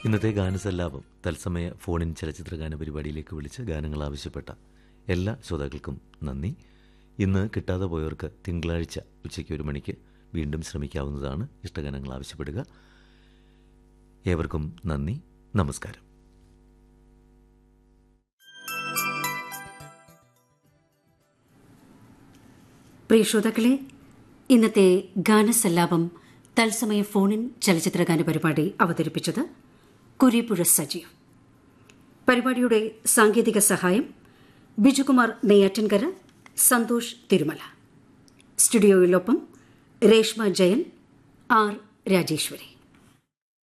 ഇന്നത്തെ ഗാനസല്ലാപം തത്സമയ ഫോണിൻ ചലച്ചിത്ര ഗാന പരിപാടിയിലേക്ക് വിളിച്ച് ഗാനങ്ങൾ ആവശ്യപ്പെട്ട എല്ലാ ശ്രോതാക്കൾക്കും നന്ദി ഇന്ന് കിട്ടാതെ പോയവർക്ക് തിങ്കളാഴ്ച ഉച്ചയ്ക്ക് ഒരു മണിക്ക് വീണ്ടും ശ്രമിക്കാവുന്നതാണ് ഇഷ്ടഗാനങ്ങൾ ആവശ്യപ്പെടുക ഏവർക്കും നന്ദി നമസ്കാരം പ്രിയ ശ്രോതാക്കളെ ഇന്നത്തെ ഗാനസല്ലാപം തത്സമയ ഫോണിൻ ചലച്ചിത്ര ഗാന പരിപാടി അവതരിപ്പിച്ചത് കുരിപ്പുഴ സജീവ് പരിപാടിയുടെ സാങ്കേതിക സഹായം ബിജുകുമാർ നെയ്യാറ്റിൻകര സന്തോഷ് തിരുമല സ്റ്റുഡിയോയിലൊപ്പം രേഷ്മ ജയൻ ആർ രാജേശ്വരി